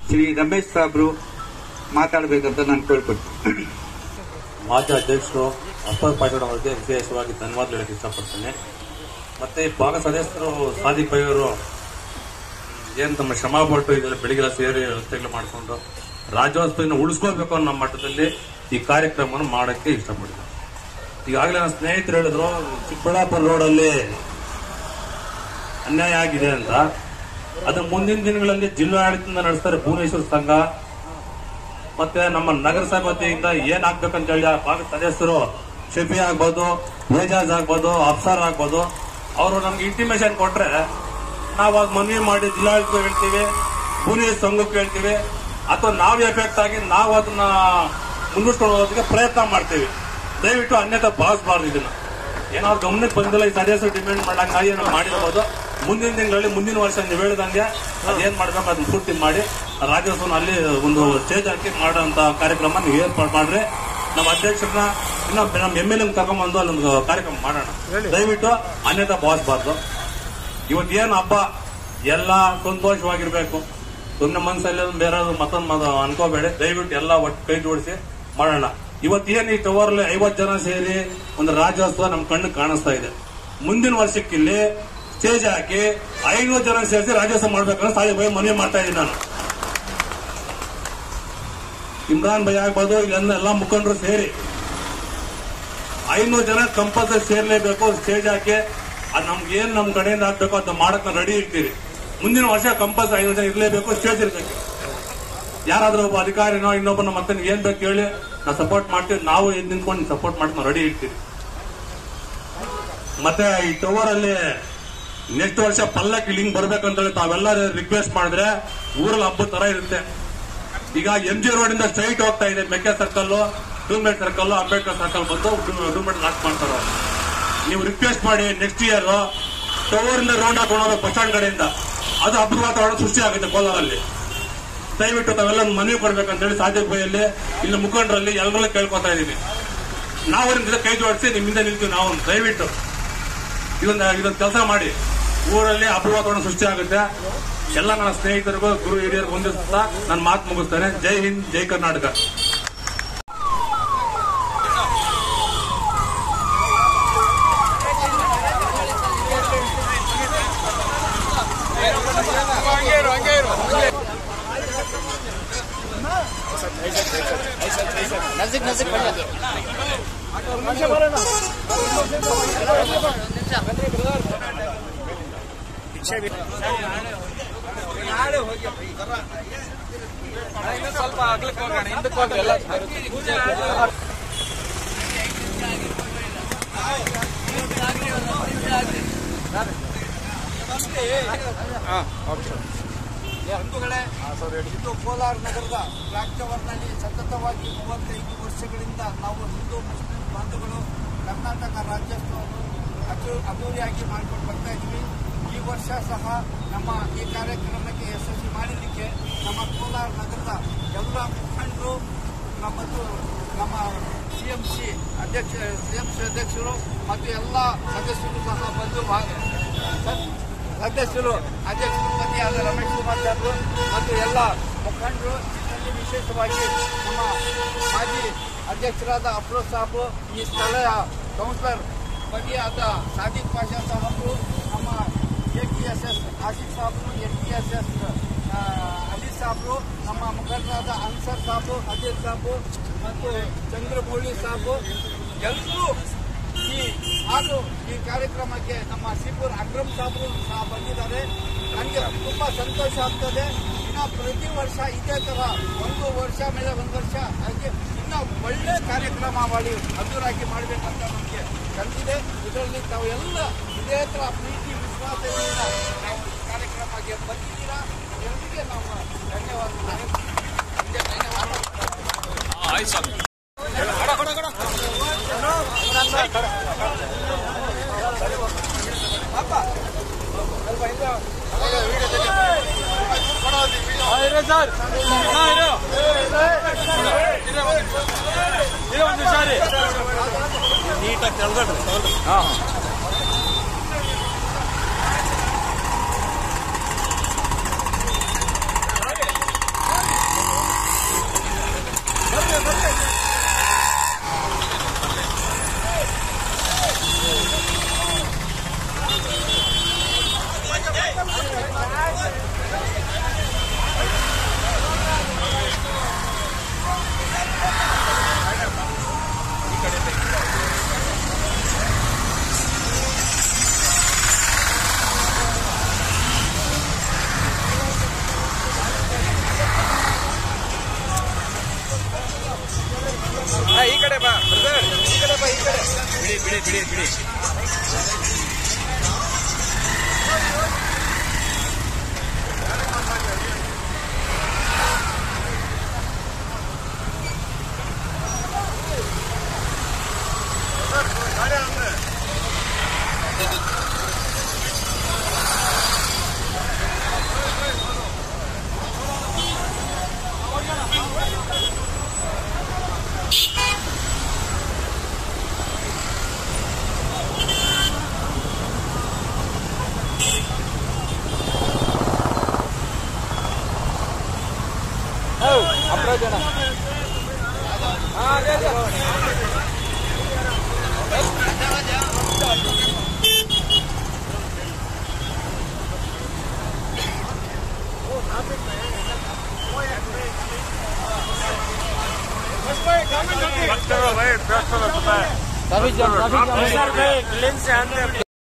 ಶ್ರೀ ರಮೇಶ್ ಸಾಬ್ರು ಮಾತಾಡಬೇಕಂತ ನಾನು ಕೇಳ್ಕೊಳ್ತೀನಿ ಮಾಜಿ ಅಧ್ಯಕ್ಷರು ಅಪ್ಪರ್ ಪಾಟೀಲ್ ಅವರಿಗೆ ವಿಶೇಷವಾಗಿ ಧನ್ಯವಾದ ಹೇಳಕ್ಕೆ ಇಷ್ಟಪಡ್ತೇನೆ ಮತ್ತೆ ಈ ಭಾಗ ಸದಸ್ಯರು ಸಾದಿಕ್ ಬೈ ಅವರು ಏನ್ ತಮ್ಮ ಶ್ರಮ ಪಟ್ಟು ಇದೆಲ್ಲ ಬೆಳಿಗ್ಗೆ ಸೇರಿ ವ್ಯವಸ್ಥೆಗಳು ಮಾಡಿಕೊಂಡು ರಾಜ್ಯೋತ್ಸವವನ್ನು ಉಳಿಸ್ಕೋಬೇಕು ಅನ್ನೋ ಮಟ್ಟದಲ್ಲಿ ಈ ಕಾರ್ಯಕ್ರಮವನ್ನು ಮಾಡಕ್ಕೆ ಇಷ್ಟಪಡ್ತೀನಿ ಈಗಾಗಲೇ ನನ್ನ ಸ್ನೇಹಿತರು ಹೇಳಿದ್ರು ಚಿಕ್ಕಬಳ್ಳಾಪುರ ರೋಡಲ್ಲಿ ಅನ್ಯಾಯ ಆಗಿದೆ ಅಂತ ಅದು ಮುಂದಿನ ದಿನಗಳಲ್ಲಿ ಜಿಲ್ಲಾಡಳಿತದಿಂದ ನಡೆಸ್ತಾರೆ ಭುವನೇಶ್ವರ ಸಂಘ ಮತ್ತೆ ನಮ್ಮ ನಗರಸಭೆ ವತಿಯಿಂದ ಏನ್ ಆಗ್ಬೇಕಂತ ಹೇಳಿ ಆ ಭಾಗದ ಸದಸ್ಯರು ಶಫಿ ಆಗ್ಬೋದು ಏಜಾಜ್ ಆಗ್ಬೋದು ಅಫ್ಸರ್ ಆಗ್ಬೋದು ಅವರು ನಮ್ಗೆ ಇಂಟಿಮೇಷನ್ ಕೊಟ್ರೆ ನಾವು ಅದ್ ಮನವಿ ಮಾಡಿ ಜಿಲ್ಲಾಡಳಿತ ಹೇಳ್ತೀವಿ ಪೊಲೀಸ್ ಸಂಘಕ್ಕೆ ಹೇಳ್ತೀವಿ ಅಥವಾ ನಾವು ಎಫೆಕ್ಟ್ ಆಗಿ ನಾವು ಅದನ್ನ ಮುಂದುವರ್ಸ್ಕೊಂಡು ಹೋಗೋದಕ್ಕೆ ಪ್ರಯತ್ನ ಮಾಡ್ತೀವಿ ದಯವಿಟ್ಟು ಅನ್ಯತಾ ಭಾವಿಸಬಾರ್ದು ಇದನ್ನ ಏನಾದ್ರು ಗಮನಕ್ಕೆ ಬಂದಿಲ್ಲ ಈ ಸದಸ್ಯರು ಡಿಮ್ಯಾಂಡ್ ಮಾಡಂಗಾಗಿ ನಾವು ಮಾಡಿರ್ಬೋದು ಮುಂದಿನ ದಿನಗಳಲ್ಲಿ ಮುಂದಿನ ವರ್ಷ ನೀವು ಹೇಳಿದಂಗೆ ಅದೇನ್ ಮಾಡ್ಬೇಕು ಅದನ್ನ ಪೂರ್ತಿ ಮಾಡಿ ರಾಜ್ಯೋತ್ಸವ ಅಲ್ಲಿ ಒಂದು ಸ್ಟೇಜ್ ಹಾಕಿ ಮಾಡೋಂತ ಕಾರ್ಯಕ್ರಮ ನೀವು ಏರ್ಪಾಡು ಮಾಡ್ರಿ ನಮ್ಮ ಅಧ್ಯಕ್ಷರನ್ನ ಇನ್ನ ನಮ್ಮ ಎಮ್ ಎಲ್ ಎಂ ಕರ್ಕೊಂಡ್ಬಂದು ಅಲ್ಲೊಂದು ಕಾರ್ಯಕ್ರಮ ಮಾಡೋಣ ದಯವಿಟ್ಟು ಅನ್ಯತಾ ಭಾವಿಸಬಾರ್ದು ಇವತ್ತು ಏನು ಹಬ್ಬ ಎಲ್ಲ ಸಂತೋಷವಾಗಿರ್ಬೇಕು ಸುಮ್ಮನೆ ಮನಸ್ಸಲ್ಲಿ ಬೇರೆ ಮತ್ತೊಂದು ಅನ್ಕೋಬೇಡಿ ದಯವಿಟ್ಟು ಎಲ್ಲ ಒಟ್ಟು ಕೈ ಜೋಡಿಸಿ ಮಾಡೋಣ ಇವತ್ತು ಏನು ಈ ಟವರ್ಲಿ ಐವತ್ತು ಜನ ಸೇರಿ ಒಂದು ರಾಜ್ಯೋತ್ಸವ ನಮ್ಮ ಕಣ್ಣು ಕಾಣಿಸ್ತಾ ಇದೆ ಮುಂದಿನ ವರ್ಷಕ್ಕೆ ಇಲ್ಲಿ ಸ್ಟೇಜ್ ಹಾಕಿ ಐನೂರು ಜನ ಸೇರಿಸಿ ರಾಜ್ಯೋತ್ಸವ ಮಾಡ್ಬೇಕಂದ್ರೆ ಸಾಯಿ ಭಯ ಮನವಿ ಮಾಡ್ತಾ ಇದ್ದೀನಿ ನಾನು ಇಮ್ರಾನ್ ಭೈ ಆಗ್ಬೋದು ಇಲ್ಲೆಲ್ಲ ಎಲ್ಲ ಮುಖಂಡರು ಸೇರಿ ಐನೂರು ಜನ ಕಂಪಲ್ಸರಿ ಸೇರ್ಲೇಬೇಕು ಸ್ಟೇಜ್ ಹಾಕಿ ಅದು ನಮ್ಗೆ ಏನ್ ನಮ್ ಕಡೆಯಿಂದ ಆಗ್ಬೇಕು ಅದನ್ನ ಮಾಡಕ್ ನಾವು ರೆಡಿ ಇರ್ತೀವಿ ಮುಂದಿನ ವರ್ಷ ಕಂಪಲ್ಸರಿ ಐನೂರು ಜನ ಇರ್ಲೇಬೇಕು ಸ್ಟೇಜ್ ಇರ್ಬೇಕು ಯಾರಾದ್ರೂ ಒಬ್ಬ ಅಧಿಕಾರಿನೋ ಇನ್ನೊಬ್ಬನ ಮತ್ತೆ ನೀವ್ ಏನ್ ಬೇಕು ಹೇಳಿ ನಾವು ಸಪೋರ್ಟ್ ಮಾಡ್ತೀವಿ ನಾವು ಎದ್ದು ನಿಂತ್ಕೊಂಡು ಸಪೋರ್ಟ್ ಮಾಡಿ ನಾವು ರೆಡಿ ಇರ್ತೀವಿ ಮತ್ತೆ ಈ ಟವರ್ ಅಲ್ಲಿ ನೆಕ್ಸ್ಟ್ ವರ್ಷ ಪಲ್ಲಕ್ಕಿ ಲಿಂಕ್ ಬರ್ಬೇಕಂತ ಹೇಳಿ ತಾವೆಲ್ಲ ರಿಕ್ವೆಸ್ಟ್ ಮಾಡಿದ್ರೆ ಊರಲ್ಲಿ ಹಬ್ಬದ ತರ ಇರುತ್ತೆ ಈಗ ಎಂ ಜಿ ರೋಡ್ ಇಂದ ಸ್ಟ್ರೈಟ್ ಹೋಗ್ತಾ ಇದೆ ಮೆಕ್ಕೆ ಸರ್ಕಲ್ ಡೂಮೇಟ್ ಸರ್ಕಲ್ ಅಂಬೇಡ್ಕರ್ ಸರ್ಕಲ್ ಬಂದು ಡೂಮೇಟ್ ಲಾಕ್ ಮಾಡ್ತಾರ ನೀವು ರಿಕ್ವೆಸ್ಟ್ ಮಾಡಿ ನೆಕ್ಸ್ಟ್ ಇಯರ್ ಟವರ್ ಇಂದ ರೌಂಡ್ ಹಾಕೊಂಡು ಹೋಗ್ಬೇಕು ಬಸ್ ಸ್ಟ್ಯಾಂಡ್ ಕಡೆಯಿಂದ ಅದು ಹಬ್ಬದ ವಾತಾವರಣ ಸೃಷ್ಟಿ ಆಗುತ್ತೆ ಕೋಲಾರಲ್ಲಿ ದಯವಿಟ್ಟು ತಾವೆಲ್ಲ ಒಂದು ಮನವಿ ಕೊಡ್ಬೇಕಂತ ಹೇಳಿ ಸಾಧ್ಯ ಬೈಯಲ್ಲಿ ಇಲ್ಲಿ ಮುಖಂಡರಲ್ಲಿ ಎಲ್ಲರಲ್ಲೂ ಕೇಳ್ಕೊತಾ ಇದೀನಿ ನಾವು ಅವ್ರಿಂದ ಕೈ ಜೋಡಿಸಿ ನಿಮ್ಮಿಂದ ನಿಲ್ತೀವಿ ನಾವು ದಯವಿಟ್ಟು ಇದೊಂದು ಇದೊಂದು ಕೆಲಸ ಮಾಡಿ ಊರಲ್ಲಿ ಹಬ್ಬದ ವಾತಾವರಣ ಸೃಷ್ಟಿ ಆಗುತ್ತೆ ಎಲ್ಲ ನನ್ನ ಸ್ನೇಹಿತರಿಗೂ ಗುರು ಹಿರಿಯರಿಗೂ ಹೊಂದಿಸ್ತಾ ನಾನು ಮಾತು ಮುಗಿಸ್ತೇನೆ ಜೈ ಹಿಂದ್ ಜೈ ಕರ್ನಾಟಕ ನಜಕ್ ನಜಕ್ ಬನ್ನಿ ಸ್ವಲ್ಪ ಅಗ್ಲಕ್ಕೆ ಹೋಗೋಣ ಹಿಂದಕ್ಕೆ ಹೋಗಿ ಎಲ್ಲ ಬಂಧುಗಳೇ ಇದು ಕೋಲಾರ ನಗರದ ಬ್ಲಾಕ್ ಟವರ್ನಲ್ಲಿ ಸತತವಾಗಿ ಮೂವತ್ತೈದು ವರ್ಷಗಳಿಂದ ನಾವು ಹಿಂದೂ ಮುಸ್ಲಿಂ ಬಂಧುಗಳು ಕರ್ನಾಟಕ ರಾಜ್ಯೋತ್ಸವವನ್ನು ಅಚ್ಚು ಅದ್ದೂರಿಯಾಗಿ ಮಾಡಿಕೊಂಡು ಬರ್ತಾ ಇದ್ದೀವಿ ಈ ವರ್ಷ ಸಹ ನಮ್ಮ ಈ ಕಾರ್ಯಕ್ರಮಕ್ಕೆ ಯಶಸ್ವಿ ಮಾಡಲಿಕ್ಕೆ ನಮ್ಮ ಕೋಲಾರ ನಗರದ ಎಲ್ಲ ಮುಖಂಡರು ಮತ್ತು ನಮ್ಮ ಸಿಎಂಸಿ ಅಧ್ಯಕ್ಷ ಸಿಎಂಸಿ ಅಧ್ಯಕ್ಷರು ಮತ್ತು ಎಲ್ಲ ಸದಸ್ಯರು ಸಹ ಬಂದು ಭಾಗ- ಸದಸ್ಯರು ಅಧ್ಯಕ್ಷರು ಪತಿಯಾದ ರಮೇಶ್ ಕುಮಾರ್ ಸಾಹೇಬರು ಮತ್ತು ಎಲ್ಲ ಮುಖಂಡರು ಇದರಲ್ಲಿ ವಿಶೇಷವಾಗಿ ನಮ್ಮ ಮಾಜಿ ಅಧ್ಯಕ್ಷರಾದ ಅಫ್ರೋಜ್ ಸಾಹಬು ಈ ಸ್ಥಳೀಯ ಕೌನ್ಸಿಲರ್ ಪತಿಯಾದ ಸಾದಿಕ್ ಪಾಷಾ ಸಾಹಬರು ನಮ್ಮ A T S S Asif ಸಾಹಬರು N T S S Ali ಸಾಹಬರು ನಮ್ಮ ಮುಖಂಡರಾದ ಅನ್ಸರ್ ಸಾಹಬು ಅಜೀರ್ ಸಾಹಬು ಮತ್ತು ಚಂದ್ರಮೌಳಿ ಸಾಹಬು ಎಲ್ಲರೂ ಈ ಹಾಗೂ ಈ ಕಾರ್ಯಕ್ರಮಕ್ಕೆ ನಮ್ಮ ಸಿಪುರ್ ಅಕ್ರಮ್ ಸಾಹಬರು ಸಹ ಬಂದಿದ್ದಾರೆ ನನಗೆ ತುಂಬಾ ಸಂತೋಷ ಆಗ್ತದೆ ಇನ್ನ ಪ್ರತಿ ವರ್ಷ ಇದೇ ತರ ಒಂದು ವರ್ಷ ಮೇಲೆ ಒಂದು ವರ್ಷ ಹಾಗೆ ಇನ್ನ ಒಳ್ಳೆ ಕಾರ್ಯಕ್ರಮ ಮಾಡಿ ಅದ್ದೂರಾಗಿ ಮಾಡಬೇಕಂತ ನಮಗೆ ಕಂಡಿದೆ ಇದರಲ್ಲಿ ತಾವು ಎಲ್ಲ ಇದೇ ತರ ಪ್ರೀತಿ ವಿಶ್ವಾಸದಿಂದ ನಾವು ಈ ಕಾರ್ಯಕ್ರಮಕ್ಕೆ ಬಂದಿದ್ದೀರಾ ಎಲ್ಲರಿಗೆ ನಾವು ಧನ್ಯವಾದ ಧನ್ಯವಾದ ಸರ್ ಒಂದು ಸಾರಿ ನೀಟಾಗಿ ತೆಳ್ಗಡ್ರಿ ಅಪ್ರೋಚ್ ಅಣ್ಣ ಹಾ ಅದೇ ಅದೇ ट्रैफिक जाम ट्रैफिक जाम